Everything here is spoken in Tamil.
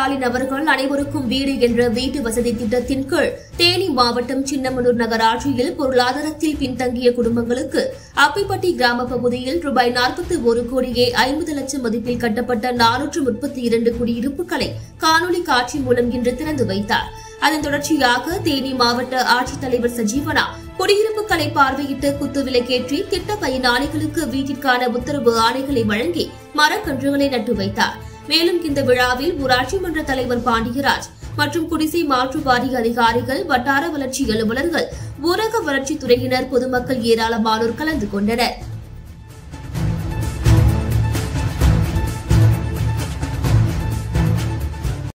பட்டியல்பாலி நபர்கள் அனைவருக்கும் வீடு என்ற வீட்டு வசதி திட்டத்தின் கீழ் தேனி மாவட்டம் சின்னமனூர் நகராட்சியில் பொருளாதாரத்தில் பின்தங்கிய குடும்பங்களுக்கு அப்பிப்பட்டி கிராம பகுதியில் ரூபாய் நாற்பத்தி ஒரு கோடியே ஐம்பது லட்சம் மதிப்பில் கட்டப்பட்ட நானூற்று முப்பத்தி இரண்டு குடியிருப்புகளை காணொலி காட்சி மூலம் இன்று திறந்து வைத்தார் அதன் தொடர்ச்சியாக தேனி மாவட்ட ஆட்சித்தலைவர் சஜீவனா குடியிருப்புகளை பார்வையிட்டு குத்துவிலக்கேற்றி திட்ட பயனாளிகளுக்கு வீட்டிற்கான உத்தரவு ஆணைகளை வழங்கி மரக்கன்றுகளை நட்டு வைத்தார் மேலும் இந்த விழாவில் ஊராட்சி மன்ற தலைவர் பாண்டியராஜ் மற்றும் குடிசை மாற்று வாரிய அதிகாரிகள் வட்டார வளர்ச்சி அலுவலர்கள் ஊரக வளர்ச்சித் துறையினர் பொதுமக்கள் ஏராளமானோர் கலந்து கொண்டனர்